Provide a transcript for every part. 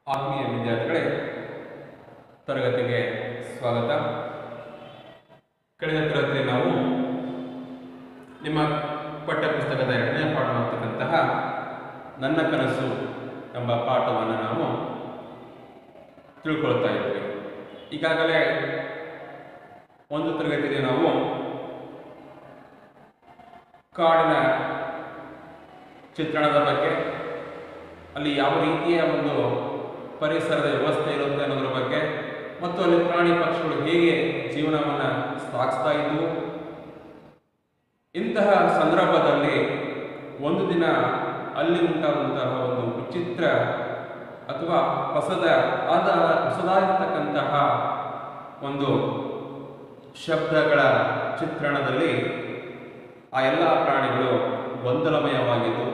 ಆತ್ಮೀಯ ವಿದ್ಯಾರ್ಥಿಗಳೇ ತರಗತಿಗೆ ಸ್ವಾಗತ ಕಳೆದ ತರಗತಿಯಲ್ಲಿ ನಾವು ನಿಮ್ಮ ಪಠ್ಯಪುಸ್ತಕದ ಎರಡನೇ ಪಾಠವಾಗ್ತಕ್ಕಂತಹ ನನ್ನ ಕನಸು ಎಂಬ ಪಾಠವನ್ನು ನಾವು ತಿಳ್ಕೊಳ್ತಾ ಇದ್ವಿ ಈಗಾಗಲೇ ಒಂದು ತರಗತಿಯಲ್ಲಿ ನಾವು ಕಾಡಿನ ಚಿತ್ರಣದ ಬಗ್ಗೆ ಅಲ್ಲಿ ಯಾವ ರೀತಿಯ ಒಂದು ಪರಿಸರದ ವ್ಯವಸ್ಥೆ ಇರುತ್ತೆ ಅನ್ನೋದ್ರ ಬಗ್ಗೆ ಮತ್ತು ಅಲ್ಲಿ ಪ್ರಾಣಿ ಪಕ್ಷಿಗಳು ಹೇಗೆ ಜೀವನವನ್ನು ಸಾಗಿಸ್ತಾ ಇದ್ವು ಇಂತಹ ಸಂದರ್ಭದಲ್ಲಿ ಒಂದು ದಿನ ಅಲ್ಲಿ ಉಂಟಾದಂತಹ ಒಂದು ವಿಚಿತ್ರ ಅಥವಾ ಹೊಸದ ಆದ ಹೊಸದಾಗಿರ್ತಕ್ಕಂತಹ ಒಂದು ಶಬ್ದಗಳ ಚಿತ್ರಣದಲ್ಲಿ ಆ ಎಲ್ಲ ಪ್ರಾಣಿಗಳು ಗೊಂದಲಮಯವಾಗಿದ್ದು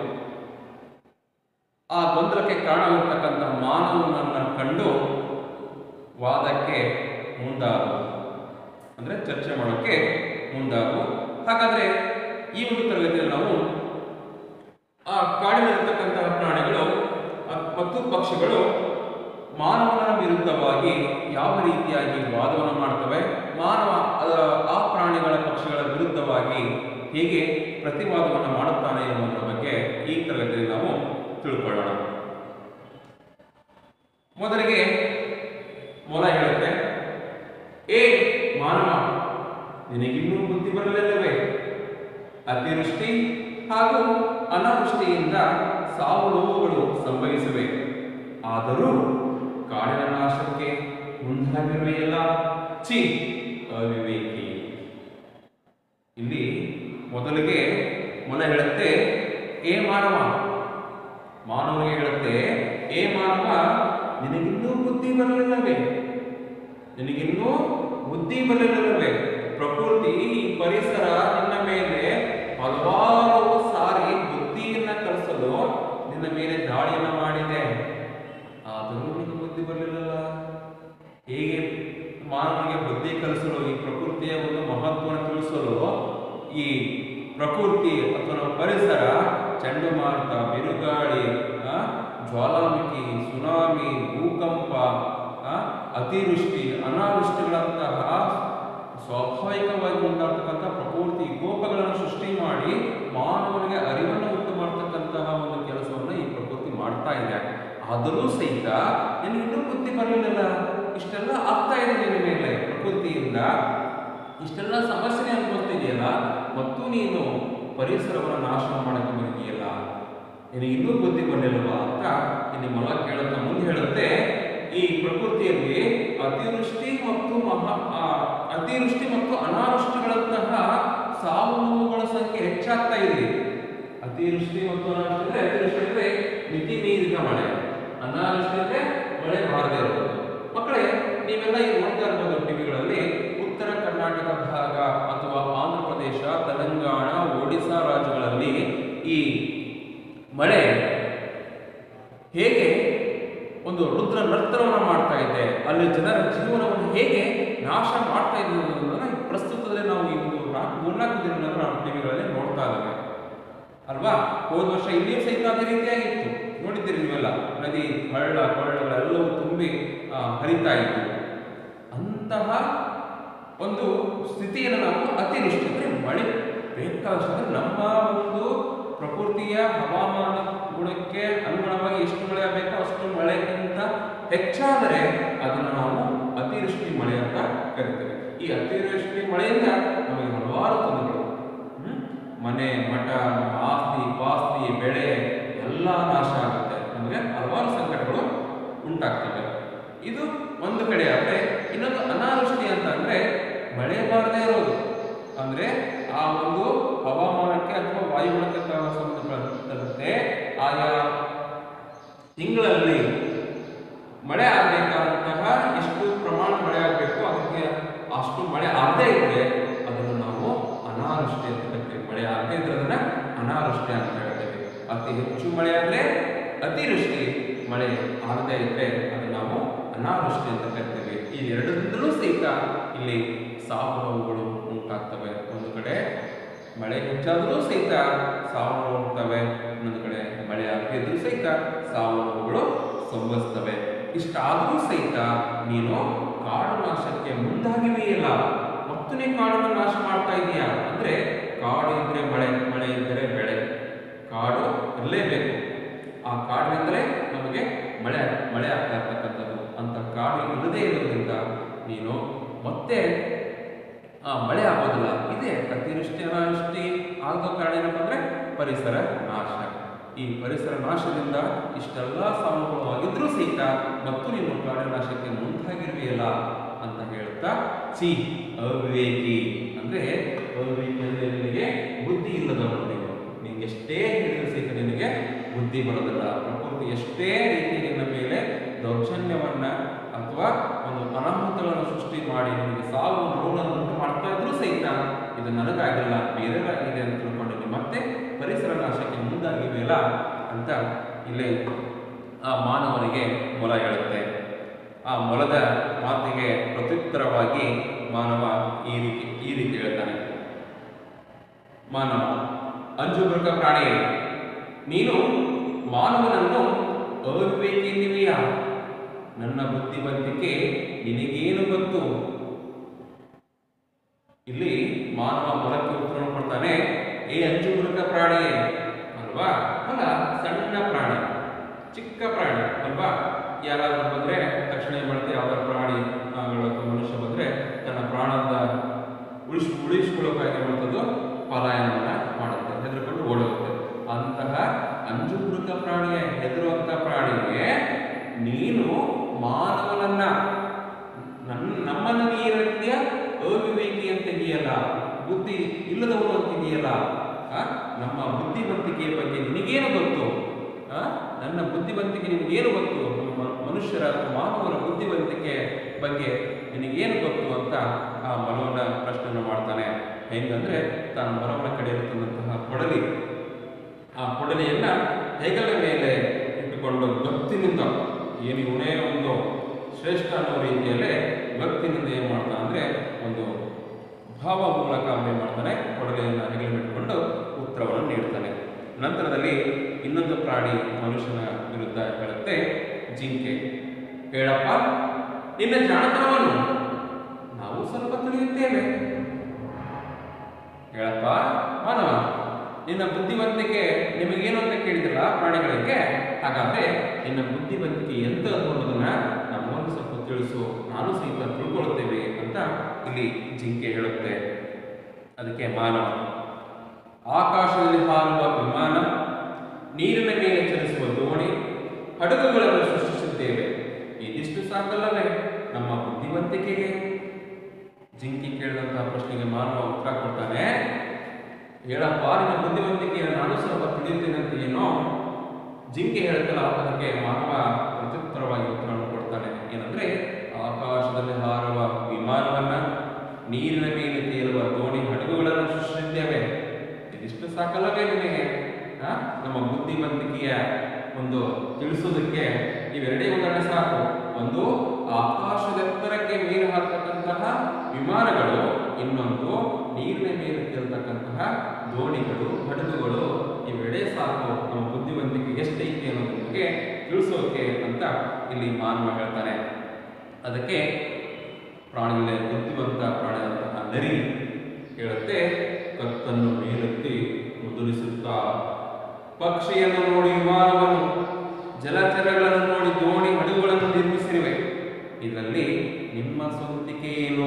ಆ ಗೊಂದಲಕ್ಕೆ ಕಾರಣವಿರ್ತಕ್ಕಂಥ ಮಾನವನನ್ನು ಕಂಡು ವಾದಕ್ಕೆ ಮುಂದಾದವು ಅಂದರೆ ಚರ್ಚೆ ಮಾಡೋಕ್ಕೆ ಮುಂದಾದವು ಹಾಗಾದರೆ ಈ ಒಂದು ತರಗತಿಯಲ್ಲಿ ನಾವು ಆ ಕಾಡಿನಲ್ಲಿರ್ತಕ್ಕಂತಹ ಪ್ರಾಣಿಗಳು ಅ- ಮತ್ತು ಪಕ್ಷಿಗಳು ಮಾನವನ ವಿರುದ್ಧವಾಗಿ ಯಾವ ರೀತಿಯಾಗಿ ವಾದವನ್ನು ಮಾಡ್ತವೆ ಮಾನವ ಅದ- ಆ ಪ್ರಾಣಿಗಳ ಪಕ್ಷಿಗಳ ವಿರುದ್ಧವಾಗಿ ಹೇಗೆ ಪ್ರತಿವಾದವನ್ನು ಮಾಡುತ್ತಾನೆ ಎನ್ನುವುದರ ಬಗ್ಗೆ ಈ ತರಗತಿಯಲ್ಲಿ ನಾವು ತಿಳ್ಕೊಳ್ಳೋಣ ಮೊದಲಿಗೆ ಮೊಲ ಹೇಳುತ್ತೆ ಏ ಮಾನವ ನಿನಗಿನ್ನೂ ಬುದ್ಧಿ ಬರಲಿಲ್ಲವೇ ಅತಿವೃಷ್ಟಿ ಹಾಗೂ ಅನಾವೃಷ್ಟಿಯಿಂದ ಸಾವು ನೋವುಗಳು ಸಂಭವಿಸಿವೆ ಆದರೂ ಕಾಡಿನ ನಾಶಕ್ಕೆ ಮುಂದಾಗಿರುವೆಯಲ್ಲ ಚಿ ಅವಿವೇಕಿ ಇಲ್ಲಿ ಮೊದಲಿಗೆ ಮೊಲ ಹೇಳುತ್ತೆ ಏ ಮಾನವ ಮಾನವನಿಗೆ ಹೇಳುತ್ತೆ ಏ ಮಾನವ ನಿನಗಿನ್ನೂ ಬುದ್ಧಿ ಬರಲಿಲ್ಲವೇ ನಿನಗಿನ್ನೂ ಬುದ್ಧಿ ಬರಲಿಲ್ಲವೇ ಪ್ರಕೃತಿ ಈ ಪರಿಸರ ನಿನ್ನ ಮೇಲೆ ಹಲವಾರು ಸಾರಿ ಬುದ್ಧಿಯನ್ನ ಕಲಿಸಲು ನಿನ್ನ ಮೇಲೆ ದಾಳಿಯನ್ನ ಮಾಡಿದೆ ಆದರೂ ನಿನಗೆ ಬುದ್ಧಿ ಬರಲಿಲ್ಲಲ್ಲ ಹೇಗೆ ಮಾನವನಿಗೆ ಬುದ್ಧಿ ಕಲಿಸಲು ಈ ಪ್ರಕೃತಿಯ ಒಂದು ಮಹತ್ವವನ್ನು ತಿಳಿಸಲು ಈ ಪ್ರಕೃತಿ ಅಥವಾ ನಮ್ಮ ಪರಿಸರ ಚಂಡಮಾರುತ ಬಿರುಗಾಳಿ ಆ, ಜ್ವಾಲಾಮುಖಿ ಸುನಾಮಿ ಭೂಕಂಪ ಆ, ಅತಿವೃಷ್ಟಿ ಅನಾವೃಷ್ಟಿಗಳಂತಹ ಸ್ವಾಭಾವಿಕವಾಗಿ ಉಂಟಾಗ್ತಕ್ಕಂಥ ಪ್ರಕೃತಿ ಕೋಪಗಳನ್ನು ಸೃಷ್ಟಿ ಮಾಡಿ ಮಾನವನಿಗೆ ಅರಿವನ್ನು ಉಂಟು ಮಾಡತಕ್ಕಂತಹ ಒಂದು ಕೆಲಸವನ್ನು ಈ ಪ್ರಕೃತಿ ಮಾಡ್ತಾ ಇದೆ ಆದರೂ ಸಹಿತ ನಿನಗಿನ್ನೂ ಬುದ್ಧಿ ಬರಲಿಲ್ಲ ಇಷ್ಟೆಲ್ಲ ಆಗ್ತಾ ಇದೆ ನಿನ್ನ ಮೇಲೆ ಪ್ರಕೃತಿಯಿಂದ ಇಷ್ಟೆಲ್ಲ ಸಮಸ್ಯೆ ಅನುಭವಿಸ್ತಿದೆಯಲ್ಲ ಮತ್ತು ನೀನು ಪರಿಸರವನ್ನು ನಾಶ ಮಾಡಕ್ಕೆ ಬಂದಿದೆಯಲ್ಲ ನಿನಗಿನ್ನೂ ಬುದ್ಧಿ ಬರಲಿಲ್ಲವಾ ಅಂತ ಇಲ್ಲಿ ಮೊಲ ಕೇಳುತ್ತಾ ಮುಂದೆ ಹೇಳುತ್ತೆ ಈ ಪ್ರಕೃತಿಯಲ್ಲಿ ಅತಿವೃಷ್ಟಿ ಮತ್ತು ಮಹಾ ಆ, ಅತಿವೃಷ್ಟಿ ಮತ್ತು ಅನಾವೃಷ್ಟಿಗಳಂತಹ ಸಾವು ನೋವುಗಳ ಸಂಖ್ಯೆ ಹೆಚ್ಚಾಗ್ತಾ ಇದೆ ಅತಿವೃಷ್ಟಿ ಮತ್ತು ಅನಾವೃಷ್ಟಿ ಅಂದ್ರೆ ಅತಿವೃಷ್ಟಿ ಅಂದ್ರೆ ಮಿತಿ ಮೀರಿದ ಮಳೆ ಅನಾವೃಷ್ಟಿ ಅಂದ್ರೆ ಮಳೆ ಬಾರದೇ ಇರೋದು ಮಕ್ಕಳೇ ನೀವೆಲ್ಲ ಈಗ ನೋಡ್ತಾ ಇರ್ಬೋದು ಟಿವಿಗಳಲ್ಲಿ ಉತ್ತರ ಕರ್ನಾಟಕ ಭಾಗ ಅಥವಾ ಆಂಧ್ರ ಪ್ರದೇಶ ತೆಲಂಗಾಣ ಒಡಿಶಾ ರಾಜ್ಯಗಳಲ್ಲಿ ಈ ಮಳೆ ಹೇಗೆ ಒಂದು ರುದ್ರ ನರ್ತನವನ್ನು ಮಾಡ್ತಾ ಇದೆ ಅಲ್ಲಿ ಜನರ ಜೀವನವನ್ನು ಹೇಗೆ ನಾಶ ಮಾಡ್ತಾ ಇದೆ ಅನ್ನೋದನ್ನ ಈ ಪ್ರಸ್ತುತದಲ್ಲಿ ನಾವು ಈ ಒಂದು ನಾಲ್ಕು ಮೂರ್ನಾಲ್ಕು ದಿನಗಳ ನಾವು ಟಿವಿಗಳಲ್ಲಿ ನೋಡ್ತಾ ಇದ್ದೇವೆ ಅಲ್ವಾ ಹೋದ ವರ್ಷ ಇಲ್ಲಿಯೂ ಸಹಿತ ಅದೇ ರೀತಿಯಾಗಿತ್ತು ನೋಡಿದ್ದೀರಿ ನೀವೆಲ್ಲ ನದಿ ಹಳ್ಳ ಕೊಳ್ಳಗಳೆಲ್ಲವೂ ತುಂಬಿ ಆ, ಹರಿತಾ ಇತ್ತು ಅಂತಹ ಒಂದು ಸ್ಥಿತಿಯನ್ನು ನಾವು ಅತಿವೃಷ್ಟಿ ಅಂದರೆ ಮಳೆ ಬೇಕಾದಷ್ಟು ಅಂದ್ರೆ ನಮ್ಮ ಒಂದು ಪ್ರಕೃತಿಯ ಹವಾಮಾನ ಗುಣಕ್ಕೆ ಅನುಗುಣವಾಗಿ ಎಷ್ಟು ಮಳೆ ಆಗಬೇಕೋ ಅಷ್ಟು ಮಳೆಗಿಂತ ಹೆಚ್ಚಾದರೆ ಅದನ್ನು ನಾವು ಅತಿವೃಷ್ಟಿ ಮಳೆ ಅಂತ ಕರಿತೇವೆ ಈ ಅತಿವೃಷ್ಟಿ ಮಳೆಯಿಂದ ನಮಗೆ ಹಲವಾರು ತೊಂದರೆಗಳು ಹ್ಮ್? ಮನೆ ಮಠ ನಮ್ಮ ಆಸ್ತಿ ಪಾಸ್ತಿ ಬೆಳೆ ಎಲ್ಲ ನಾಶ ಆಗುತ್ತೆ ನಮಗೆ ಹಲವಾರು ಸಂಕಟಗಳು ಉಂಟಾಗ್ತವೆ ಇದು ಒಂದು ಕಡೆ ಆದರೆ ಇನ್ನೊಂದು ಅನಾವೃಷ್ಟಿ ಅಂತ ಅಂದ್ರೆ ಮಳೆ ಬಾರದೇ ಇರೋದು ಅಂದ್ರೆ ಆ ಒಂದು ಹವಾಮಾನಕ್ಕೆ ಅಥವಾ ವಾಯುಗುಣಕ್ಕೆ ತ- ಸಂಬಂಧಪಟ್ಟಂತೆ ಆಯಾ ತಿಂಗಳಲ್ಲಿ ಮಳೆ ಆಗಬೇಕಾದಂತಹ ಎಷ್ಟು ಪ್ರಮಾಣ ಮಳೆ ಆಗಬೇಕು ಅದಕ್ಕೆ ಅಷ್ಟು ಮಳೆ ಆಗದೇ ಇದ್ರೆ ಅದನ್ನು ನಾವು ಅನಾವೃಷ್ಟಿ ಅಂತ ಕರಿತೀವಿ ಮಳೆ ಆಗದೇ ಇದ್ರೆ ಅದನ್ನ ಅನಾವೃಷ್ಟಿ ಅಂತ ಹೇಳ್ತೇವೆ ಅತಿ ಹೆಚ್ಚು ಮಳೆ ಆದ್ರೆ ಅತಿವೃಷ್ಟಿ ಮಳೆ ಆಗದೇ ಇದ್ರೆ ಅದನ್ನು ನಾವು ಅನಾವೃಷ್ಟಿ ಅಂತ ಕರಿತೇವೆ ಈ ಎರಡರಿಂದಲೂ ಸಹಿತ ಇಲ್ಲಿ ಸಾವು ನೋವುಗಳು ಉಂಟಾಗ್ತವೆ ಒಂದು ಕಡೆ ಮಳೆ ಹೆಚ್ಚಾದರೂ ಸಹಿತ ಸಾವು ನೋವು ಉಂಟಾಗ್ತವೆ ಇನ್ನೊಂದು ಕಡೆ ಮಳೆ ಆಗದಿದ್ರೂ ಸಹಿತ ಸಾವು ನೋವುಗಳು ಸಂಭವಿಸ್ತವೆ ಇಷ್ಟಾದರೂ ಸಹಿತ ನೀನು ಕಾಡು ನಾಶಕ್ಕೆ ಮುಂದಾಗಿವೆಯಲ್ಲ ಮತ್ತನೇ ಕಾಡನ್ನು ನಾಶ ಮಾಡ್ತಾ ಇದೀಯಾ ಅಂದ್ರೆ ಕಾಡು ಇದ್ರೆ ಮಳೆ ಮಳೆ ಇದ್ದರೆ ಬೆಳೆ ಕಾಡು ಇರಲೇಬೇಕು ಆ ಕಾಡಿನಿಂದಲೇ ನಮಗೆ ಮಳೆ ಮಳೆ ಆಗ್ತಾ ಇರ್ತಕ್ಕಂಥದ್ದು ಅಂತ ಕಾಡು ಇಲ್ಲದೇ ಇರೋದ್ರಿಂದ ನೀನು ಮತ್ತೆ ಆ ಮಳೆ ಆಗೋದಿಲ್ಲ ಇದೆ ಅತಿವೃಷ್ಟಿ ಅನಾವೃಷ್ಟಿ ಆಗೋ ಕಾರಣ ಏನಪ್ಪ ಅಂದ್ರೆ ಪರಿಸರ ನಾಶ ಈ ಪರಿಸರ ನಾಶದಿಂದ ಇಷ್ಟೆಲ್ಲ ಸಾನುಕೂಲವಾಗಿದ್ರೂ ಸಹಿತ ಮತ್ತು ನೀನು ಕಾಡಿನ ನಾಶಕ್ಕೆ ಮುಂದಾಗಿರುವೆಯಲ್ಲ ಅಂತ ಹೇಳ್ತಾ ಸಿ ಅವಿವೇಕಿ ಅಂದ್ರೆ ಅವಿವೇಕಿ ಅಂದ್ರೆ ನಿನಗೆ ಬುದ್ಧಿ ಇಲ್ಲದವನು ನೀನು ನಿನ್ಗೆ ಎಷ್ಟೇ ಹೇಳಿದ್ರು ಸಹಿತ ನಿನಗೆ ಬುದ್ಧಿ ಬರೋದಿಲ್ಲ ಪ್ರಕೃತಿ ಎಷ್ಟೇ ರೀತಿ ನಿನ್ನ ಮೇಲೆ ದೌರ್ಜನ್ಯವನ್ನ ಅಥವಾ ಒಂದು ಅನಾಹುತಗಳನ್ನು ಸೃಷ್ಟಿ ಮಾಡಿ ನಿನಗೆ ಸಾವು ನೋವನ್ನು ಉಂಟು ಮಾಡ್ತಾ ಇದ್ರೂ ಸಹಿತ ಇದು ನನಗಾಗಿಲ್ಲ ಬೇರೆಯವರಾಗಿದೆ ಅಂತ ತಿಳ್ಕೊಂಡು ನೀವು ಮತ್ತೆ ಪರಿಸರ ನಾಶಕ್ಕೆ ಮುಂದಾಗಿವೆಯಲ್ಲ ಅಂತ ಇಲ್ಲಿ ಆ ಮಾನವನಿಗೆ ಮೊಲ ಹೇಳುತ್ತೆ ಆ ಮೊಲದ ಮಾತಿಗೆ ಪ್ರತ್ಯುತ್ತರವಾಗಿ ಮಾನವ ಈ ರೀತಿ ಈ ರೀತಿ ಹೇಳ್ತಾನೆ ಮಾನವ ಅಂಜುಬೃಕ ಪ್ರಾಣಿಯೇ ನೀನು ಮಾನವನನ್ನು ಅವಿವೇಕಿ ಎನ್ನುವಿಯಾ ನನ್ನ ಬುದ್ಧಿವಂತಿಕೆ ನಿನಗೇನು ಗೊತ್ತು ಇಲ್ಲಿ ಮಾನವ ಮೊಲಕ್ಕೆ ಉತ್ತರ ಕೊಡ್ತಾನೆ ಏ ಅಂಜುಬೃಕ ಪ್ರಾಣಿಯೇ ಅಲ್ವಾ ಮೊಲ ಸಣ್ಣ ಪ್ರಾಣಿ ಚಿಕ್ಕ ಪ್ರಾಣಿ ಅಲ್ವಾ ಯಾರಾದ್ರೂ ಬಂದ್ರೆ ತಕ್ಷಣ ಏನ್ ಮಾಡುತ್ತೆ ಯಾವ್ದಾದ್ರು ಪ್ರಾಣಿ ಆಗಳು ಅಥವಾ ಮನುಷ್ಯ ಬಂದ್ರೆ ತನ್ನ ಪ್ರಾಣದ ಉಳಿಸ್ ಉಳಿಸ್ಕೊಳ್ಳೋಕೆ ಏನ್ ಮಾಡ್ತದೋ ಪಲಾಯನವನ್ನ ಮಾಡುತ್ತೆ ಹೆದರ್ಕೊಂಡು ಓಡೋಗುತ್ತೆ ಅಂತಹ ಅಂಜುಬೃಕ ಪ್ರಾಣಿಯ ಹೆದರುವಂತ ಪ್ರಾಣಿಗೆ ನೀನು ಮಾನವನನ್ನ ನನ್ನ ನಮ್ಮನ್ನ ನೀ ಏನಂತೀಯ ಅವಿವೇಕಿ ಅಂತ ಇದೆಯಲ್ಲ ಬುದ್ಧಿ ಇಲ್ಲದವನು ಅಂತಿದೆಯಲ್ಲ ಆ? ನಮ್ಮ ಬುದ್ಧಿವಂತಿಕೆಯ ಬಗ್ಗೆ ನಿನಗೇನು ಗೊತ್ತು ಆ? ನನ್ನ ಬುದ್ಧಿವಂತಿಕೆ ನಿನಗೇನು ಗೊತ್ತು ನಮ್ಮ ಮನುಷ್ಯರ ಅಥವಾ ಮಾನವರ ಬುದ್ಧಿವಂತಿಕೆ ಬಗ್ಗೆ ನಿನಗೇನು ಗೊತ್ತು ಅಂತ ಆ ಮರವನ್ನ ಪ್ರಶ್ನೆಯನ್ನು ಮಾಡ್ತಾನೆ ಹೆಂಗಂದ್ರೆ ತಾನು ಮರವನ ಕಡೆ ಇರುತ್ತಂತಹ ಕೊಡಲಿ ಆ ಕೊಡಲಿಯನ್ನ ಹೆಗಲ ಮೇಲೆ ಇಟ್ಟುಕೊಂಡು ಭಕ್ತಿನಿಂದ ಏನು ಇವನೇ ಒಂದು ಶ್ರೇಷ್ಠ ಅನ್ನೋ ರೀತಿಯಲ್ಲೇ ಭಕ್ತಿನಿಂದ ಏನು ಮಾಡ್ತಾನೆ ಅಂದ್ರೆ ಒಂದು ಭಾವ ಮೂಲಕ ಅವನೇನ್ ಮಾಡ್ತಾನೆ ಕೊಡಲಿಯನ್ನು ಹೆಗಲ ಇಟ್ಟುಕೊಂಡು ಉತ್ತರವನ್ನು ನೀಡ್ತಾನೆ ನಂತರದಲ್ಲಿ ಇನ್ನೊಂದು ಪ್ರಾಣಿ ಮನುಷ್ಯನ ವಿರುದ್ಧ ಹೇಳುತ್ತೆ ಜಿಂಕೆ ಹೇಳಪ್ಪ ನಿನ್ನ ಜಾಣತನವನ್ನು ನಾವು ಸ್ವಲ್ಪ ತಿಳಿಯುತ್ತೇವೆ ಹೇಳಪ್ಪ ಮಾನವ ನಿನ್ನ ಬುದ್ಧಿವಂತಿಕೆ ನಿಮಗೇನು ಅಂತ ಕೇಳಿದ್ರಲ್ಲ ಪ್ರಾಣಿಗಳಿಗೆ ಹಾಗಾದ್ರೆ ನಿನ್ನ ಬುದ್ಧಿವಂತಿಕೆ ಎಂತ ಅನ್ನೋದನ್ನ ನಮ್ಮನ್ನು ಸ್ವಲ್ಪ ತಿಳಿಸು ನಾನು ಸಹಿತ ತಿಳ್ಕೊಳ್ತೇವೆ ಅಂತ ಇಲ್ಲಿ ಜಿಂಕೆ ಹೇಳುತ್ತೆ ಅದಕ್ಕೆ ಮಾನವ ಆಕಾಶದಲ್ಲಿ ಹಾರುವ ವಿಮಾನ ನೀರಿನ ಮೇಲೆ ಚಲಿಸುವ ದೋಣಿ ಹಡಗುಗಳನ್ನು ಸೃಷ್ಟಿಸಿದ್ದೇವೆ ಇದಿಷ್ಟು ಸಾಕಲ್ಲವೇ ನಮ್ಮ ಬುದ್ಧಿವಂತಿಕೆಗೆ ಜಿಂಕಿ ಕೇಳಿದಂತಹ ಪ್ರಶ್ನೆಗೆ ಮಾನವ ಉತ್ತರ ಕೊಡ್ತಾನೆ ಹೇಳಪ್ಪ ನಿನ್ನ ಬುದ್ಧಿವಂತಿಕೆಯನ್ನು ನಾನು ಸ್ವಲ್ಪ ತಿಳಿಯುತ್ತೇನೆ ಅಂತ ಏನೋ ಜಿಂಕೆ ಹೇಳ್ತಲ್ಲ ಅದಕ್ಕೆ ಮಾನವ ಪ್ರತ್ಯುತ್ತರವಾಗಿ ಉತ್ತರವನ್ನು ಕೊಡ್ತಾನೆ ಏನಂದ್ರೆ ಆಕಾಶದಲ್ಲಿ ಹಾರುವ ವಿಮಾನವನ್ನ ನೀರಿನ ಮೇಲೆ ತೇಲುವ ದೋಣಿ ಹಡಗುಗಳನ್ನು ಸೃಷ್ಟಿಸಿದ್ದೇವೆ ಇದಿಷ್ಟು ಸಾಕಲ್ಲವೇ ನಿನಗೆ ಆ? ನಮ್ಮ ಬುದ್ಧಿವಂತಿಕೆಯ ಒಂದು ತಿಳಿಸೋದಕ್ಕೆ ಇವೆರಡೇ ಉದಾಹರಣೆ ಸಾಕು ಒಂದು ಆಕಾಶದೆತ್ತರಕ್ಕೆ ಮೇಲೆ ಹಾರತಕ್ಕಂತಹ ವಿಮಾನಗಳು ಇನ್ನೊಂದು ನೀರಿನ ಮೇಲೆ ತೇಲ್ತಕ್ಕಂತಹ ದೋಣಿಗಳು ಹಡಗುಗಳು ಇವೆರಡೇ ಸಾಕು ನಮ್ಮ ಬುದ್ಧಿವಂತಿಕೆ ಎಷ್ಟೈತಿ ಅನ್ನೋದ್ರ ಬಗ್ಗೆ ತಿಳಿಸೋಕೆ ಅಂತ ಇಲ್ಲಿ ಮಾನವ ಹೇಳ್ತಾನೆ ಅದಕ್ಕೆ ಪ್ರಾಣಿಗಳೇ ಬುದ್ಧಿವಂತ ಪ್ರಾಣಿಯಾದಂತಹ ನರಿ ಹೇಳುತ್ತೆ ಕತ್ತನ್ನು ಮೇಲೆತ್ತಿ ಮುದುರಿಸುತ್ತಾ ಪಕ್ಷಿಯನ್ನು ನೋಡಿ ವಿಮಾನವನ್ನು ಜಲಚರಗಳನ್ನು ನೋಡಿ ದೋಣಿ ಹಡಗುಗಳನ್ನು ನಿರ್ಮಿಸಿರುವೆ ಇದರಲ್ಲಿ ನಿಮ್ಮ ಸ್ವಂತಿಕೆ ಏನು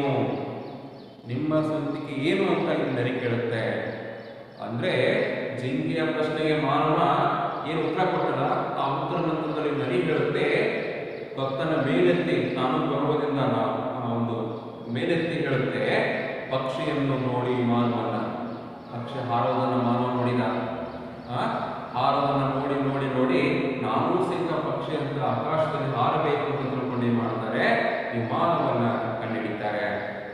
ನಿಮ್ಮ ಸ್ವಂತಿಕೆ ಏನು ಅಂತ ಇಲ್ಲಿ ನರಿ ಕೇಳುತ್ತೆ ಅಂದ್ರೆ ಜಿಂಕೆಯ ಪ್ರಶ್ನೆಗೆ ಮಾನವ ಏನು ಉತ್ತರ ಕೊಟ್ಟಲ್ಲ ಆ ಉತ್ತರ ನಂತರದಲ್ಲಿ ನರಿ ಹೇಳುತ್ತೆ ಭಕ್ತನ ಮೇಲೆತ್ತಿ ತಾನು ಗೌರವದಿಂದ ನಾ- ಆ ಒಂದು ಮೇಲೆತ್ತಿ ಹೇಳುತ್ತೆ ಪಕ್ಷಿಯನ್ನು ನೋಡಿ ಮಾನವನ ಪಕ್ಷಿ ಹಾರೋದನ್ನು ಮಾನವ ನೋಡಿದ ಆ ಹಾರೋದನ್ನು ನೋಡಿ ನೋಡಿ ನೋಡಿ ನಾನು ಸಹಿತ ಪಕ್ಷಿ ಅಂತ ಆಕಾಶದಲ್ಲಿ ಹಾರಬೇಕು ಅಂತ ತಿಳ್ಕೊಂಡು ಏನ್ ಮಾಡ್ತಾರೆ ವಿಮಾನವನ್ನ ಕಂಡುಹಿಡಿತಾರೆ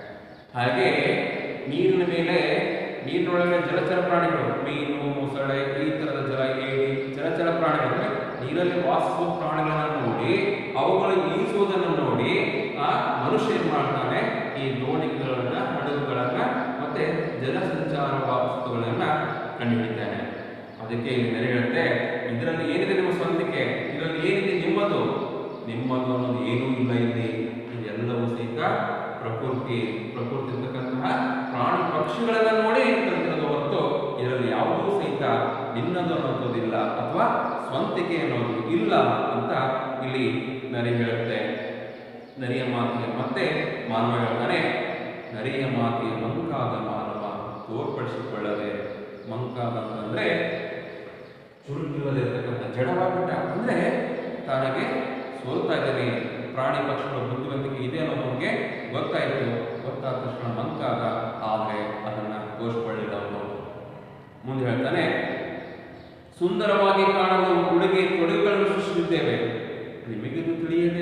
ಹಾಗೆ ನೀರಿನ ಮೇಲೆ ನೀರಿನೊಳಗೆ ಜಲಚರ ಪ್ರಾಣಿಗಳು ಮೀನು ಮೊಸಳೆ ಈ ತರದ ಜಲ ಏಡಿ ಜಲಚರ ಪ್ರಾಣಿಗಳು ಅಂದ್ರೆ ನೀರಲ್ಲಿ ವಾಸಿಸುವ ಪ್ರಾಣಿಗಳನ್ನು ನೋಡಿ ಅವುಗಳು ಈಜುವುದನ್ನು ನೋಡಿ ಆ ಮನುಷ್ಯ ಏನ್ ಮಾಡ್ತಾನೆ ಈ ದೋಣಿಗಳನ್ನ ಹಡಗುಗಳನ್ನ ಮತ್ತೆ ಜಲಸಂಚಾರ ವಸ್ತುಗಳನ್ನ ಕಂಡುಹಿಡಿತಾನೆ ಅದಕ್ಕೆ ಇಲ್ಲಿ ನೆರೆ ಹೇಳುತ್ತೆ ಇದರಲ್ಲಿ ಏನಿದೆ ನಿಮ್ಮ ಸ್ವಂತಿಕೆ ಇದರಲ್ಲಿ ಏನಿದೆ ನಿಮ್ಮದು ನಿಮ್ಮದು ಅನ್ನೋದು ಏನೂ ಇಲ್ಲ ಇಲ್ಲಿ ಇದೆಲ್ಲವೂ ಸಹಿತ ಪ್ರಕೃತಿ ಪ್ರಕೃತಿ ಇರ್ತಕ್ಕಂತಹ ಪ್ರಾಣಿ ಪಕ್ಷಿಗಳನ್ನ ನೋಡಿ ಕಲ್ತಿರೋದು ಹೊರತು ಇದರಲ್ಲಿ ಯಾವುದೂ ಸಹಿತ ನಿನ್ನದು ಅನ್ನೋದಿಲ್ಲ ಅಥವಾ ಸ್ವಂತಿಕೆ ಅನ್ನೋದು ಇಲ್ಲ ಅಂತ ಇಲ್ಲಿ ನರಿ ಹೇಳುತ್ತೆ ನರಿಯ ಮಾತಿಗೆ ಮತ್ತೆ ಮಾನವ ಹೇಳ್ತಾನೆ ನರಿಯ ಮಾತಿಗೆ ಮಂಕಾದ ಮಾನವ ತೋರ್ಪಡಿಸಿಕೊಳ್ಳದೆ ಮಂಕಾದ ಅಂತಂದ್ರೆ ಚುರುಕಿಲ್ಲದಿರ್ತಕ್ಕಂಥ ಜಡವಾಗಿಟ್ಟ ಅಂದ್ರೆ ತನಗೆ ಸೋಲ್ತಾ ಇದ್ದೇನೆ ಪ್ರಾಣಿ ಪಕ್ಷಿಗಳ ಬುದ್ಧಿವಂತಿಕೆ ಇದೆ ಅನ್ನೋ ನಮಗೆ ಗೊತ್ತಾಯಿತು ಗೊತ್ತಾದ ತಕ್ಷಣ ಮಂಕಾದ ಆದರೆ ಅದನ್ನ ತೋರಿಸ್ಕೊಳ್ಳಿಲ್ಲ ಅವನು ಮುಂದೆ ಹೇಳ್ತಾನೆ ಸುಂದರವಾಗಿ ಕಾಣಲು ಉಡುಗೆ ತೊಡುಗೆಗಳನ್ನು ಸೃಷ್ಟಿಸಿದ್ದೇವೆ ನಿಮಗಿದು ತಿಳಿಯದೆ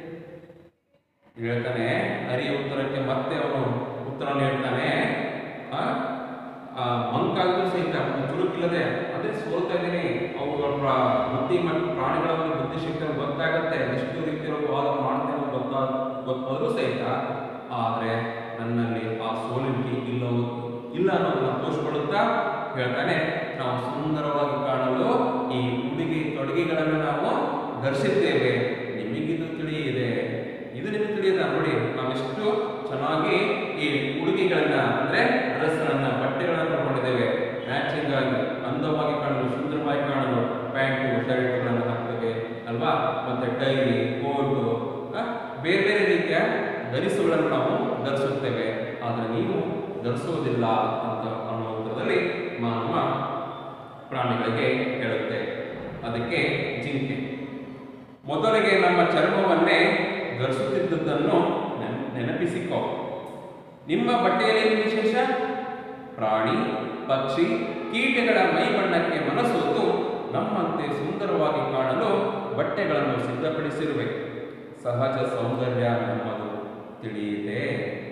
ಹೇಳ್ತಾನೆ ಹರಿಯ ಉತ್ತರಕ್ಕೆ ಮತ್ತೆ ಅವನು ಉತ್ತರವನ್ನು ಹೇಳ್ತಾನೆ ಆ, ಆ ಮಂಕಾಗಲು ಸಹಿತ ಒಂದು ಚುರುಕಿಲ್ಲದೆ ಅದೇ ಸೋಲ್ತಾ ಇದ್ದೀನಿ ಅವುಗಳ ಪ್ರ- ಬುದ್ಧಿ ಮತ್ತು ಪ್ರಾಣಿಗಳ ಒಂದು ಬುದ್ಧಿಶಕ್ತಿ ಅವ್ರಿಗೆ ಗೊತ್ತಾಗತ್ತೆ ಎಷ್ಟು ರೀತಿಯಲ್ಲಿ ವಾದ ಮಾಡ್ತೇವೆ ಅನ್ನೋದು ಗೊತ್ತಾ ಗೊತ್ತಾದರೂ ಸಹಿತ ಆದರೆ ನನ್ನಲ್ಲಿ ಆ ಸೋಲಿಕೆ ಇಲ್ಲ ಇಲ್ಲ ಅನ್ನೋದನ್ನ ತೋರಿಸ್ಕೊಳ್ಳುತ್ತಾ ಹೇಳ್ತಾನೆ ನಾವು ಸುಂದರವಾಗಿ ಕಾಣಲು ಈ ಉಡುಗೆ ತೊಡುಗೆಗಳನ್ನು ನಾವು ಧರಿಸಿದ್ದೇವೆ ನಿಮಗಿದು ತಿಳಿಯಿದೆ ಇದು ನಿಮಗೆ ತಿಳಿಯದ ನೋಡಿ ನಾವೆಷ್ಟು ಚೆನ್ನಾಗಿ ಈ ಉಡುಗೆಗಳನ್ನ ಅಂದ್ರೆ ಡ್ರೆಸ್ಗಳನ್ನ ಬಟ್ಟೆಗಳನ್ನ ತಗೊಂಡಿದ್ದೇವೆ ಮ್ಯಾಚಿಂಗ್ ಆಗಿ ಅಂದವಾಗಿ ಕಾಣಲು ಸುಂದರವಾಗಿ ಕಾಣಲು ಪ್ಯಾಂಟು ಶರ್ಟ್ಗಳನ್ನು ಹಾಕ್ತೇವೆ ಅಲ್ವಾ ಮತ್ತೆ ಟೈ ಕೋಟು ಬೇರೆ ಬೇರೆ ರೀತಿಯ ಧರಿಸುಗಳನ್ನು ನಾವು ಧರಿಸುತ್ತೇವೆ ಆದರೆ ನೀವು ಧರಿಸುವುದಿಲ್ಲ ಅಂತ ಅನ್ನುವಂಥದ್ದಲ್ಲಿ ಮಾನವ ಪ್ರಾಣಿಗಳಿಗೆ ಹೇಳುತ್ತೆ ಅದಕ್ಕೆ ಜಿಂಕೆ ಮೊದಲಿಗೆ ನಮ್ಮ ಚರ್ಮವನ್ನೇ ಧರಿಸುತ್ತಿದ್ದುದನ್ನು ನೆನ್- ನೆನಪಿಸಿಕೋ ನಿಮ್ಮ ಬಟ್ಟೆಯಲ್ಲಿ ಏನು ವಿಶೇಷ ಪ್ರಾಣಿ ಪಕ್ಷಿ ಕೀಟಗಳ ಮೈ ಬಣ್ಣಕ್ಕೆ ಮನಸೋತು ನಮ್ಮಂತೆ ಸುಂದರವಾಗಿ ಕಾಣಲು ಬಟ್ಟೆಗಳನ್ನು ಸಿದ್ಧಪಡಿಸಿರುವೆ ಸಹಜ ಸೌಂದರ್ಯ ನಮ್ಮದು ತಿಳಿಯಿದೆ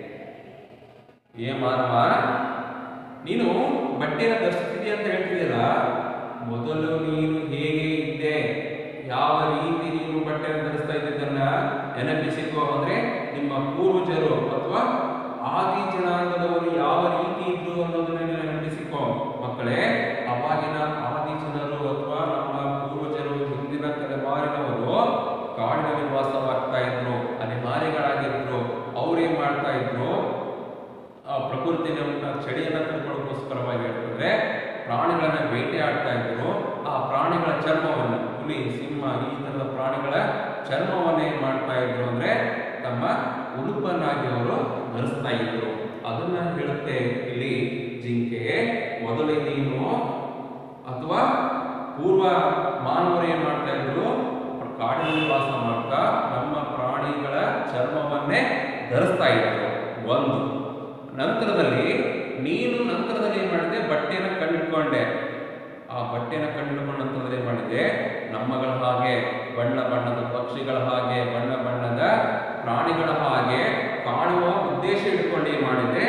ಏ ಮಾನವ ನೀನು ಬಟ್ಟೆನ ಧರಿಸ್ತಿದ್ಯಾ ಅಂತ ಹೇಳ್ತಿದ್ಯಲ್ಲ ಮೊದಲು ನೀನು ಹೇಗೆ ಇದ್ದೆ ಯಾವ ರೀತಿ ನೀನು ಬಟ್ಟೆಯನ್ನು ಧರಿಸ್ತಾ ಇದ್ದಿದ್ದನ್ನ ನೆನಪಿಸಿಕೋ ಅಂದ್ರೆ ನಿಮ್ಮ ಪೂರ್ವಜರು ಅಥವಾ ಆದಿ ಜನಾಂಗದವರು ಯಾವ ರೀತಿ ಇದ್ರು ಅನ್ನೋದನ್ನ ನೀನು ನೆನಪಿಸಿಕೋ ಮಕ್ಕಳೇ ಅವಾಗಿನ ಆದಿ ಜನರು ಅಥವಾ ನಮ್ಮ ಪೂರ್ವಜರು ಹಿಂದಿನ ತಲೆಮಾರಿನವರು ಕಾಡಿನಲ್ಲಿ ವಾಸವಾಗ್ತಾ ಇದ್ರು ಅಲೆಮಾರಿಗಳಾಗಿದ್ರು ಅವ್ರೇನ್ ಮಾಡ್ತಾ ಇದ್ರು ಆ ಪ್ರಕೃತಿನ ಚಳಿಯನ್ನ ತಿಳ್ಕೊಳ್ಳೋಕ್ಕೋಸ್ಕರವಾಗಿ ಹೇಳ್ತಂದ್ರೆ ಪ್ರಾಣಿಗಳನ್ನ ಬೇಟೆಯಾಡ್ತಾ ಇದ್ರು ಆ ಪ್ರಾಣಿಗಳ ಚರ್ಮವನ್ನು ಹುಲಿ ಸಿಂಹ ಈ ತರದ ಪ್ರಾಣಿಗಳ ಚರ್ಮವನ್ನ ಏನ್ ಮಾಡ್ತಾ ಇದ್ರು ಅಂದ್ರೆ ತಮ್ಮ ಉಡುಪನ್ನಾಗಿ ಅವರು ಧರಿಸ್ತಾ ಇದ್ರು ಅದನ್ನ ಹೇಳುತ್ತೆ ಇಲ್ಲಿ ಜಿಂಕೆ ಮೊದಲೇ ನೀನು ಅಥವಾ ಪೂರ್ವ ಮಾನವರು ಏನ್ ಮಾಡ್ತಾ ಇದ್ರು ಕಾಡಿನಲ್ಲಿ ವಾಸ ಮಾಡ್ತಾ ನಮ್ಮ ಪ್ರಾಣಿಗಳ ಚರ್ಮವನ್ನೇ ಧರಿಸ್ತಾ ಇದ್ರು ಒಂದು ನಂತರದಲ್ಲಿ ನೀನು ನಂತರದಲ್ಲಿ ಏನ್ ಮಾಡಿದೆ ಬಟ್ಟೆನ ಕಂಡುಕೊಂಡೆ ಆ ಬಟ್ಟೆನ ಕಂಡುಕೊಂಡ ನಂತರದಲ್ಲಿ ಏನ್ ಮಾಡಿದೆ ನಮ್ಮಗಳ ಹಾಗೆ ಬಣ್ಣ ಬಣ್ಣದ ಪಕ್ಷಿಗಳ ಹಾಗೆ ಬಣ್ಣ ಬಣ್ಣದ ಪ್ರಾಣಿಗಳ ಹಾಗೆ ಕಾಣುವ ಉದ್ದೇಶ ಇಟ್ಕೊಂಡು ಏನ್ ಮಾಡಿದೆ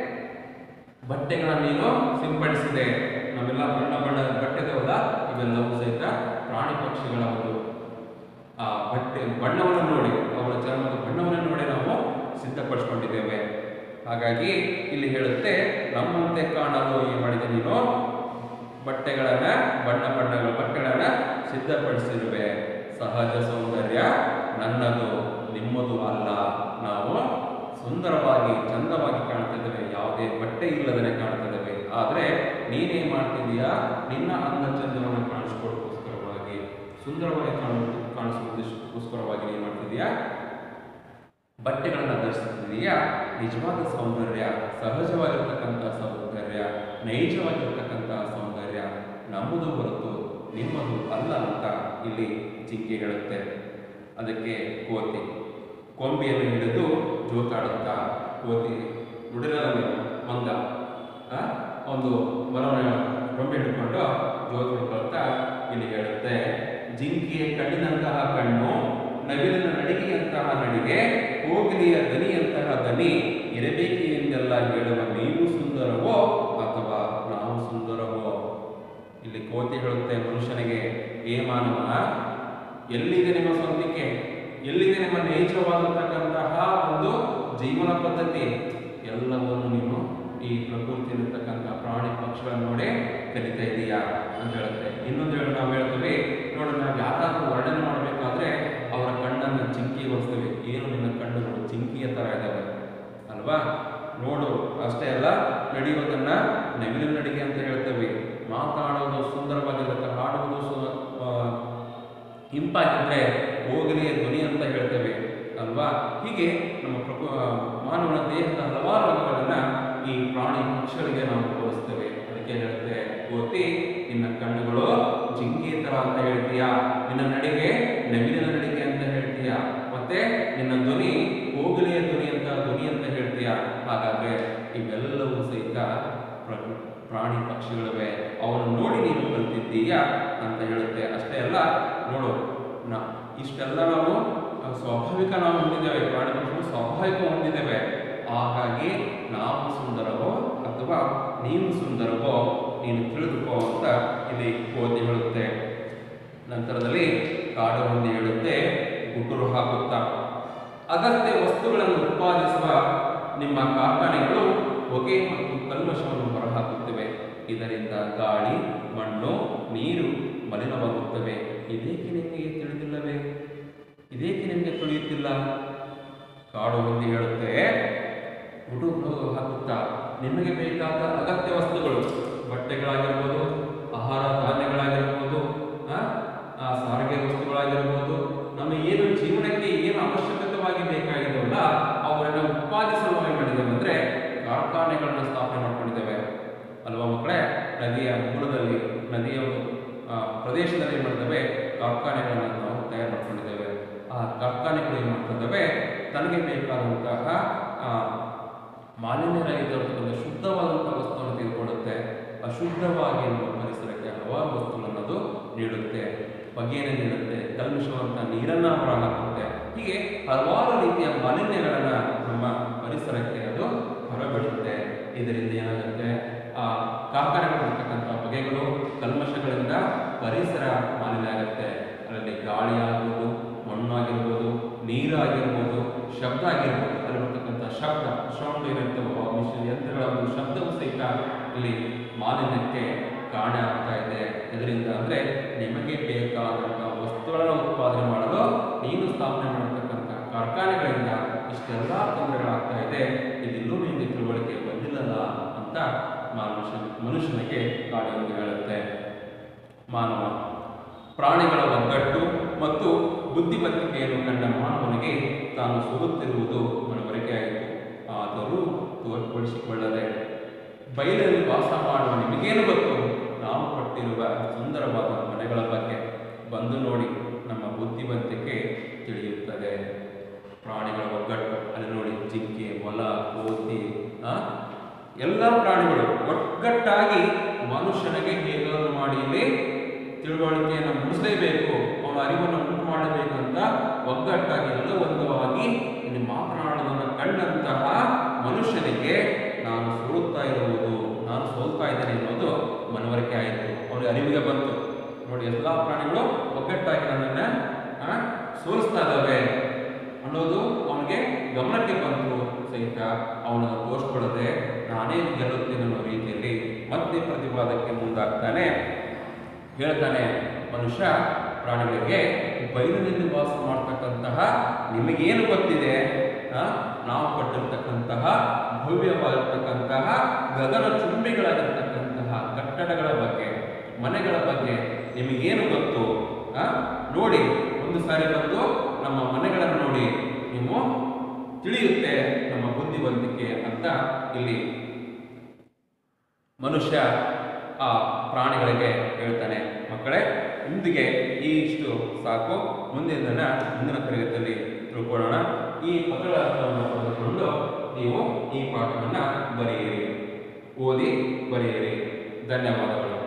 ಬಟ್ಟೆಗಳನ್ನ ನೀನು ಸಿಂಪಡಿಸಿದೆ ನಾವೆಲ್ಲ ಬಣ್ಣ ಬಣ್ಣದ ಬಟ್ಟೆದವಲ್ಲ ಇವೆಲ್ಲವೂ ಸಹಿತ ಪ್ರಾಣಿ ಪಕ್ಷಿಗಳ ಒಂದು ಆ ಬಟ್ಟೆ ಬಣ್ಣವನ್ನು ನೋಡಿ ಅವಳ ಚರ್ಮದ ಬಣ್ಣವನ್ನು ನೋಡಿ ನಾವು ಸಿದ್ಧಪಡಿಸ್ಕೊಂಡಿದ್ದೇವೆ ಹಾಗಾಗಿ ಇಲ್ಲಿ ಹೇಳುತ್ತೆ ನಮ್ಮಂತೆ ಕಾಣಲು ಏನು ಮಾಡಿದೆ ನೀನು ಬಟ್ಟೆಗಳನ್ನ ಬಣ್ಣ ಬಣ್ಣಗಳ ಬಟ್ಟೆಗಳನ್ನ ಸಿದ್ಧಪಡಿಸಿರುವೆ ಸಹಜ ಸೌಂದರ್ಯ ನನ್ನದು ನಿಮ್ಮದು ಅಲ್ಲ ನಾವು ಸುಂದರವಾಗಿ ಚಂದವಾಗಿ ಕಾಣ್ತಿದ್ದೇವೆ ಯಾವುದೇ ಬಟ್ಟೆ ಇಲ್ಲದೇ ಕಾಣ್ತಿದ್ದೇವೆ ಆದರೆ ನೀನೇನ್ ಮಾಡ್ತಿದೀಯಾ ನಿನ್ನ ಅಂದ ಚಂದವನ್ನು ಕಾಣಿಸ್ಕೊಳ್ಳೋಕ್ಕೋಸ್ಕರವಾಗಿ ಸುಂದರವಾಗಿ ಕಾಣ ಕಾಣಿಸೋದಕ್ಕೋಸ್ಕರವಾಗಿ ನೀನ್ ಮಾಡ್ತಿದೀಯಾ ಬಟ್ಟೆಗಳನ್ನು ಧರಿಸ್ತಿದೀಯಾ ನಿಜವಾದ ಸೌಂದರ್ಯ ಸಹಜವಾಗಿರ್ತಕ್ಕಂಥ ಸೌಂದರ್ಯ ನೈಜವಾಗಿರ್ತಕ್ಕಂಥ ಸೌಂದರ್ಯ ನಮ್ಮದು ಹೊರತು ನಿಮ್ಮದು ಅಲ್ಲ ಅಂತ ಇಲ್ಲಿ ಜಿಂಕೆ ಹೇಳುತ್ತೆ ಅದಕ್ಕೆ ಕೋತಿ ಕೊಂಬೆಯನ್ನು ಹಿಡಿದು ಜೋತಾಡುತ್ತಾ ಕೋತಿ ನುಡಿರಲ್ಲ ಮಂಗ ಆ, ಒಂದು ಮರವನ್ನು ಕೊಂಬೆ ಹಿಡ್ಕೊಂಡು ಜೋತ್ ಹಿಡ್ಕೊಳ್ತಾ ಇಲ್ಲಿ ಹೇಳುತ್ತೆ ಜಿಂಕೆಯ ಕಣ್ಣಿನಂತಹ ಕಣ್ಣು ನವಿಲಿನ ನಡಿಗೆಯಂತಹ ನಡಿಗೆ ಕೋಗಿಲೆಯ ದನಿಯಂತಹ ದನಿ ಇರಬೇಕೆ ಎಂದೆಲ್ಲ ಹೇಳುವ ನೀವು ಸುಂದರವೋ ಅಥವಾ ನಾವು ಸುಂದರವೋ ಇಲ್ಲಿ ಕೋತಿ ಹೇಳುತ್ತೆ ಮನುಷ್ಯನಿಗೆ ಏ ಮಾನವ ಎಲ್ಲಿದೆ ನಿಮ್ಮ ಸ್ವಂತಿಕೆ ಎಲ್ಲಿದೆ ನಿಮ್ಮ ನೈಜವಾದಂತಕ್ಕಂತಹ ಒಂದು ಜೀವನ ಪದ್ಧತಿ ಎಲ್ಲವನ್ನು ನೀನು ಈ ಪ್ರಕೃತಿಯಲ್ಲಿರ್ತಕ್ಕಂಥ ಪ್ರಾಣಿ ಪಕ್ಷಿಗಳನ್ನು ನೋಡಿ ಕಲಿತಾ ಇದೀಯಾ ಅಂತ ಹೇಳುತ್ತೆ ಇನ್ನೊಂದು ಹೇಳಿ ನಾವು ಹೇಳ್ತೇವೆ ನೋಡಿ ನಾವು ಯಾರಾದ್ರೂ ವರ್ಣನೆ ಮಾಡಬೇಕಾದ್ರೆ ಅವರ ಕಣ್ಣ ಕಣ್ಣನ್ನು ಚಿಂಕಿಗೊಳಿಸ್ತವೆ ಏನು ನಿನ್ನ ಕಣ್ಣುಗಳು ಚಿಂಕಿಯ ಥರ ಇದ್ದಾವೆ ಅಲ್ವಾ ನೋಡು ಅಷ್ಟೇ ಅಲ್ಲ ನಡೆಯುವುದನ್ನ ನವಿಲಿನ ನಡಿಗೆ ಅಂತ ಹೇಳ್ತೇವೆ ಮಾತನಾಡುವುದು ಸುಂದರವಾಗಿರುತ್ತೆ ಹಾಡುವುದು ಸು ಆ, ಇಂಪಾಗಿದ್ರೆ ಹೋಗಲಿಯ ಧ್ವನಿ ಅಂತ ಹೇಳ್ತೇವೆ ಅಲ್ವಾ ಹೀಗೆ ನಮ್ಮ ಪ್ರಕೃ ಮಾನವನ ದೇಹದ ಹಲವಾರು ಅಂಗಗಳನ್ನ ಈ ಪ್ರಾಣಿ ಪಕ್ಷಿಗಳಿಗೆ ನಾವು ತೋರಿಸ್ತೇವೆ ಅದಕ್ಕೆ ಹೇಳ್ತೆ ಗೋತಿ ನಿನ್ನ ಕಣ್ಣುಗಳು ಜಿಂಕೆ ತರ ಅಂತ ಹೇಳ್ತೀಯಾ ನಿನ್ನ ನಡಿಗೆ ನವಿಲಿನ ನಡಿಗೆ ಅಂತ ಹೇಳ್ತೀಯಾ ಮತ್ತೆ ನಿನ್ನ ಧ್ವನಿ ಹೋಗಲಿಯ ಧ್ವನಿ ಅಂತ ಧ್ವನಿ ಅಂತ ಹೇಳ್ತೀಯಾ ಹಾಗಾದ್ರೆ ಇವೆಲ್ಲವೂ ಸಹಿತ ಪ್ರ- ಪ್ರಾಣಿ ಪಕ್ಷಿಗಳಿವೆ ಅವನ್ನು ನೋಡಿ ನೀನು ಕಲ್ತಿದ್ದೀಯಾ ಅಂತ ಹೇಳುತ್ತೆ ಅಷ್ಟೇ ಅಲ್ಲ ನೋಡು ನಾ ಇಷ್ಟೆಲ್ಲ ನಾವು ಆ, ಸ್ವಾಭಾವಿಕ ನಾವು ಹೊಂದಿದ್ದೇವೆ ಪ್ರಾಣಿ ಪಕ್ಷಿಗಳು ಸ್ವಾಭಾವಿಕ ಹೊಂದಿದ್ದೇವೆ ಹಾಗಾಗಿ ನಾವು ಸುಂದರವೋ ಅಥವಾ ನೀನು ಸುಂದರವೋ ನೀನು ತಿಳಿದುಕೋ ಅಂತ ಇಲ್ಲಿ ಕೋತಿ ಹೇಳುತ್ತೆ ನಂತರದಲ್ಲಿ ಕಾಡು ಹೊಂದಿ ಹೇಳುತ್ತೆ ಗುಟುರು ಹಾಕುತ್ತಾ ಅಗತ್ಯ ವಸ್ತುಗಳನ್ನು ಉತ್ಪಾದಿಸುವ ನಿಮ್ಮ ಕಾರ್ಖಾನೆಗಳು ಹೊಗೆ ಮತ್ತು ಕಲ್ಮಶವನ್ನು ಹೊರಹಾಕುತ್ತವೆ ಇದರಿಂದ ಗಾಳಿ ಮಣ್ಣು ನೀರು ಮಲಿನವಾಗುತ್ತವೆ ಇದೇಕೆ ನಿಮಗೆ ತಿಳಿದಿಲ್ಲವೇ ಇದೇಕೆ ನಿಮಗೆ ತಿಳಿಯುತ್ತಿಲ್ಲ ಕಾಡು ಹೊಂದಿ ಹೇಳುತ್ತೆ ಹುಡುಗರು ಹಾಕುತ್ತಾ ನಿಮಗೆ ಬೇಕಾದ ಅಗತ್ಯ ವಸ್ತುಗಳು ಬಟ್ಟೆಗಳಾಗಿರ್ಬೋದು ಆಹಾರ ಧಾನ್ಯಗಳಾಗಿರ್ಬೋದು ಆ, ಆ, ಸಾರಿಗೆ ವಸ್ತುಗಳಾಗಿರ್ಬೋದು ನಮ್ಮ ಏನು ಜೀವನಕ್ಕೆ ಏನು ಅವಶ್ಯಕತೆವಾಗಿ ಬೇಕಾಗಿದೆವಲ್ಲ ಅವುಗಳನ್ನು ಉತ್ಪಾದಿಸಲು ಏನು ಮಾಡಿದ್ದೇವೆ ಅಂದ್ರೆ ಕಾರ್ಖಾನೆಗಳನ್ನ ಸ್ಥಾಪನೆ ಮಾಡ್ಕೊಂಡಿದ್ದೇವೆ ಅಲ್ವಾ ಮಕ್ಕಳೇ ನದಿಯ ಮೂಲದಲ್ಲಿ ನದಿಯ ಒಂದು ಆ, ಪ್ರದೇಶದಲ್ಲಿ ಏನು ಮಾಡಿದ್ದೇವೆ ಕಾರ್ಖಾನೆಗಳನ್ನು ನಾವು ತಯಾರು ಮಾಡ್ಕೊಂಡಿದ್ದೇವೆ ಆ ಕಾರ್ಖಾನೆಗಳು ಏನು ಮಾಡ್ತಿದ್ದಾವೆ ತನಗೆ ಬೇಕಾದಂತಹ ಆ, ಮಾಲಿನ್ಯರಹಿತವಾದಂಥ ಶುದ್ಧವಾದಂಥ ವಸ್ತುವನ್ನು ತೆಗೆದುಕೊಳ್ಳುತ್ತೆ ಅಶುದ್ಧವಾಗಿ ನಮ್ಮ ಪರಿಸರಕ್ಕೆ ಹಲವಾರು ವಸ್ತುಗಳನ್ನು ಅದು ನೀಡುತ್ತೆ ಬಗೆಯನ್ನು ನೀಡುತ್ತೆ ಕಲ್ಮಿಷವಂತ ನೀರನ್ನು ಹೊರ ಹಾಕುತ್ತೆ ಹೀಗೆ ಹಲವಾರು ರೀತಿಯ ಮಾಲಿನ್ಯಗಳನ್ನು ನಮ್ಮ ಪರಿಸರಕ್ಕೆ ಅದು ಹೊರಬಿಡುತ್ತೆ ಇದರಿಂದ ಏನಾಗುತ್ತೆ ಆ ಕಾರ್ಖಾನೆಗಳಿರ್ತಕ್ಕಂಥ ಬಗೆಗಳು ಕಲ್ಮಶಗಳಿಂದ ಪರಿಸರ ಮಾಲಿನ್ಯ ಆಗುತ್ತೆ ಅದರಲ್ಲಿ ಗಾಳಿ ಆಗ್ಬೋದು ಮಣ್ಣು ಆಗಿರ್ಬೋದು ನೀರು ಆಗಿರ್ಬೋದು ಶಬ್ದ ಆಗಿರ್ಬೋದು ಅಲ್ಲಿ ಬರ್ತಕ್ಕಂಥ ಶಬ್ದ ಸೌಂಡ್ ಏನಿರ್ತವೋ ಮಿಷನ್ ಯಂತ್ರಗಳ ಒಂದು ಶಬ್ದವು ಸಹಿತ ಇಲ್ಲಿ ಮಾಲಿನ್ಯಕ್ಕೆ ಕಾರಣ ಆಗ್ತಾ ಇದೆ ಇದರಿಂದ ಅಂದ್ರೆ ನಿಮಗೆ ಬೇಕಾದಂಥ ವಸ್ತುಗಳನ್ನು ಉತ್ಪಾದನೆ ಮಾಡಲು ನೀನು ಸ್ಥಾಪನೆ ಮಾಡತಕ್ಕಂಥ ಕಾರ್ಖಾನೆಗಳಿಂದ ಇಷ್ಟೆಲ್ಲ ತೊಂದರೆಗಳಾಗ್ತಾ ಇದೆ ಇದೆಲ್ಲೂ ನಿಮಗೆ ತಿಳುವಳಿಕೆ ಬಂದಿಲ್ಲಲ್ಲ ಅಂತ ಮನುಷ್ಯ ಮನುಷ್ಯನಿಗೆ ಗಾಳಿಯನ್ನು ಹೇಳುತ್ತೆ ಮಾನವ ಪ್ರಾಣಿಗಳ ಒಗ್ಗಟ್ಟು ಮತ್ತು ಬುದ್ಧಿವಂತಿಕೆಯನ್ನು ಕಂಡ ಮಾನವನಿಗೆ ತಾನು ಸೋಲುತ್ತಿರುವುದು ಮನವರಿಕೆಯಾಯಿತು ಆದರೂ ತೋರ್ಪಡಿಸಿಕೊಳ್ಳದೆ ಬಯಲಲ್ಲಿ ವಾಸ ಮಾಡುವ ನಿಮಗೇನು ಗೊತ್ತು ನಾವು ಪಟ್ಟಿರುವ ಸುಂದರವಾದ ಮನೆಗಳ ಬಗ್ಗೆ ಬಂದು ನೋಡಿ ನಮ್ಮ ಬುದ್ಧಿವಂತಿಕೆ ತಿಳಿಯುತ್ತದೆ ಪ್ರಾಣಿಗಳ ಒಗ್ಗಟ್ಟು ಅಲ್ಲಿ ನೋಡಿ ಜಿಂಕೆ ಮೊಲ ಕೋತಿ ಆ ಎಲ್ಲ ಪ್ರಾಣಿಗಳು ಒಗ್ಗಟ್ಟಾಗಿ ಮನುಷ್ಯನಿಗೆ ಹೇಗಾದರೂ ಮಾಡಿ ಇಲ್ಲಿ ತಿಳುವಳಿಕೆಯನ್ನು ಮೂಡಿಸಲೇಬೇಕು ಅವನ ಅರಿವನ್ನು ಉಂಟು ಮಾಡಬೇಕು ಅಂತ ಒಗ್ಗಟ್ಟಾಗಿ ಎಲ್ಲವೊಂದವಾಗಿ ಇಲ್ಲಿ ಮಾತನಾಡುವುದನ್ನು ಕಂಡಂತಹ ಮನುಷ್ಯನಿಗೆ ನಾನು ಸೋಲುತ್ತಾ ಇರುವುದು ನಾನು ಸೋಲ್ತಾ ಇದ್ದೇನೆ ಅನ್ನೋದು ಮನವರಿಕೆ ಆಯಿತು ಅವನಿಗೆ ಅರಿವಿಗೆ ಬಂತು ನೋಡಿ ಎಲ್ಲ ಪ್ರಾಣಿಗಳು ಒಗ್ಗಟ್ಟಾಗಿ ನನ್ನನ್ನು ಆ, ಸೋಲಿಸ್ತಾ ಇದ್ದಾವೆ ಅನ್ನೋದು ಅವನಿಗೆ ಗಮನಕ್ಕೆ ಬಂತು ಸಹಿತ ಅವನನ್ನು ತೋರಿಸ್ಕೊಳ್ಳದೆ ನಾನೇ ಗೆಲ್ಲುತ್ತೇನೆ ಅನ್ನೋ ರೀತಿಯಲ್ಲಿ ಮತ್ತೆ ಪ್ರತಿವಾದಕ್ಕೆ ಮುಂದಾಗ್ತಾನೆ ಹೇಳ್ತಾನೆ ಮನುಷ್ಯ ಪ್ರಾಣಿಗಳಿಗೆ ಬಯಲಿನಲ್ಲಿ ವಾಸ ಮಾಡ್ತಕ್ಕಂತಹ ನಿಮಗೇನು ಗೊತ್ತಿದೆ ಆ? ನಾವು ಪಟ್ಟಿರ್ತಕ್ಕಂತಹ ಭವ್ಯವಾಗಿರ್ತಕ್ಕಂತಹ ಗಗನ ಚುಂಬಿಗಳಾಗಿರ್ತಕ್ಕಂತಹ ಕಟ್ಟಡಗಳ ಬಗ್ಗೆ ಮನೆಗಳ ಬಗ್ಗೆ ನಿಮಗೇನು ಗೊತ್ತು ಆ? ನೋಡಿ ಒಂದು ಸಾರಿ ಬಂದು ನಮ್ಮ ಮನೆಗಳನ್ನು ನೋಡಿ ನೀವು ತಿಳಿಯುತ್ತೆ ನಮ್ಮ ಬುದ್ಧಿವಂತಿಕೆ ಅಂತ ಇಲ್ಲಿ ಮನುಷ್ಯ ಆ ಪ್ರಾಣಿಗಳಿಗೆ ಹೇಳ್ತಾನೆ ಮಕ್ಕಳೇ ಇಂದಿಗೆ ಈ ಇಷ್ಟು ಸಾಕು ಮುಂದಿನ ದಿನ ಮುಂದಿನ ತರಗತಿಯಲ್ಲಿ ತಿಳ್ಕೊಳ್ಳೋಣ ಈ ಪದಗಳ ಅರ್ಥವನ್ನು ಪಡೆದುಕೊಂಡು ನೀವು ಈ ಪಾಠವನ್ನು ಬರೆಯಿರಿ ಓದಿ ಬರೆಯಿರಿ ಧನ್ಯವಾದಗಳು